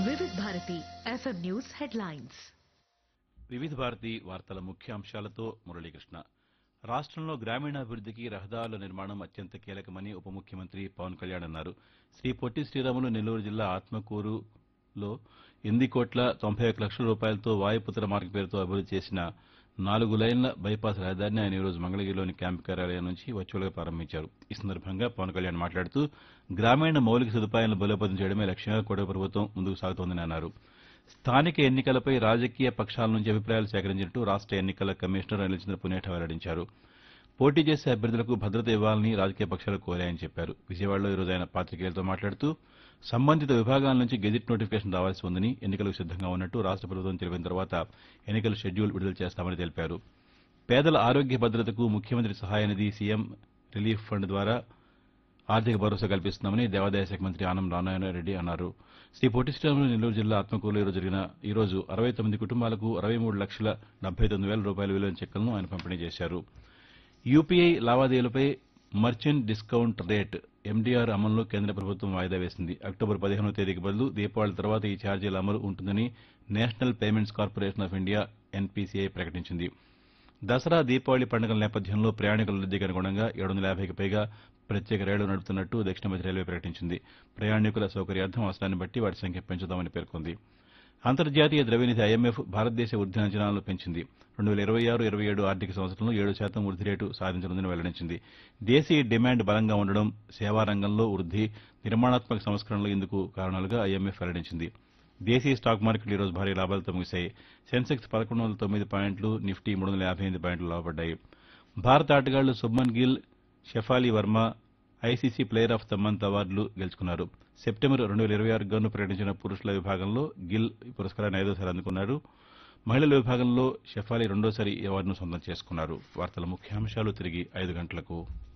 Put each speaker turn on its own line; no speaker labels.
వివిధ Bharati FM news headlines
వివిధ భారతి వార్తల ముఖ్యాంశాలతో మురళీకృష్ణ రాష్ట్రంలో గ్రామీణాభివృద్ధికి రహదారుల నిర్మాణం అత్యంత కీలకమని ఉప ముఖ్యమంత్రి పవన్ కళ్యాణ్ అన్నారు శ్రీ పొట్టి శ్రీరాములు నెల్లూరు జిల్లా ఆత్మకూరులో ఎనిమిది కోట్ల తొంభై ఒక్క లక్షల రూపాయలతో వాయుపుత్ర మార్గ పేరుతో అభివృద్ది చేసిన నాలుగు లైన్ల బైపాస్ రహదారిని ఆయన ఈరోజు మంగళగిరిలోని క్యాంపు కార్యాలయం నుంచి వర్చువల్గా ప్రారంభించారు ఈ సందర్భంగా పవన్ కళ్యాణ్ మాట్లాడుతూ గ్రామీణ మౌలిక సదుపాయాలను బలోపేతం చేయడమే లక్ష్యంగా కూటమి ప్రభుత్వం ముందుకు సాగుతోందని అన్నారు స్థానిక ఎన్నికలపై రాజకీయ పక్షాల నుంచి అభిప్రాయాలు సేకరించినట్టు రాష్ట ఎన్నికల కమిషనర్ అనిల్చంద్ర పునేఠ వెల్లడించారు పోటీ చేసే అభ్యర్థులకు భద్రత ఇవ్వాలని రాజకీయ పక్షాలు కోరాయని చెప్పారు విజయవాడలో ఈరోజు ఆయన పాతికేయులతో మాట్లాడుతూ సంబంధిత విభాగాల నుంచి గెజిట్ నోటిఫికేషన్ రావాల్సి ఉందని ఎన్నికలకు సిద్దంగా ఉన్నట్టు రాష్ట ప్రభుత్వం తెలిపిన తర్వాత ఎన్నికల షెడ్యూల్ విడుదల చేస్తామని తెలిపారు పేదల ఆరోగ్య భద్రతకు ముఖ్యమంత్రి సహాయ నిధి సీఎం రిలీఫ్ ఫండ్ ద్వారా ఆర్థిక భరోసా కల్పిస్తున్నామని దేవాదాయ శాఖ మంత్రి ఆనం రామారాయణరెడ్డి అన్నారు శ్రీ పొట్టి శ్రీరాములు నెల్లూరు జిల్లా ఆత్మకూరులో ఈరోజు జరిగిన ఈ రోజు అరవై తొమ్మిది కుటుంబాలకు అరవై మూడు లక్షల డెబ్బై తొమ్మిది వేల రూపాయల విలువైన చెక్కులను ఆయన పంపిణీ చేశారు యూపీఐ లావాదేవీలపై మర్చెంట్ డిస్కౌంట్ రేట్ ఎండీఆర్ అమలులో కేంద్ర ప్రభుత్వం వాయిదా వేసింది అక్టోబర్ పదిహేనో తేదీకి బదులు దీపావళి తర్వాత ఈ ఛార్జీల అమలు ఉంటుందని National Payments Corporation of India NPCI ప్రకటించింది దసరా దీపావళి పండుగల నేపథ్యంలో ప్రయాణికుల రద్దీకి అనుగుణంగా ఏడు వందల యాభైకి పైగా ప్రత్యేక రైళ్లు నడుపుతున్నట్టు దక్షిణ మధ్య రైల్వే ప్రకటించింది ప్రయాణికుల సౌకర్యార్థం అవసరాన్ని బట్టి వాటి సంఖ్య పెంచుతామని పేర్కొంది అంతర్జాతీయ ద్రవ్యనిధి ఐఎంఎఫ్ భారతదేశ వృద్ధి అంచనాలను పెంచింది రెండు వేల ఇరవై ఆరు ఇరవై ఏడు ఆర్థిక సంవత్సరంలో ఏడు శాతం వృద్ధి రేటు సాధించనుందని వెల్లడించింది దేశీయ డిమాండ్ బలంగా ఉండడం సేవా రంగంలో వృద్ధి నిర్మాణాత్మక సంస్కరణలు ఇందుకు కారణాలుగా ఐఎంఎఫ్ వెల్లడించింది దేశీయ స్టాక్ మార్కెట్లు ఈరోజు భారీ లాభాలతో ముగిశాయి సెన్సెక్స్ పదకొండు వందల తొమ్మిది పాయింట్లు నిఫ్టీ మూడు వందల యాభై ఎనిమిది పాయింట్లు లాభపడ్డాయి భారత ఆటగాళ్లు Shubman Gill Shafali Verma ICC player of the month అవార్డులు గెలుచుకున్నారు సెప్టెంబర్ రెండు వేల ఇరవై ఆరు గాను ప్రకటించిన పురుషుల విభాగంలో గిల్ ఈ పురస్కారాన్ని ఐదోసారి అందుకున్నారు మహిళల విభాగంలో షెఫాలి రెండోసారి ఈ అవార్డును సొంతం చేసుకున్నారు వార్తల ముఖ్యాంశాలు తిరిగి ఐదు గంటలకు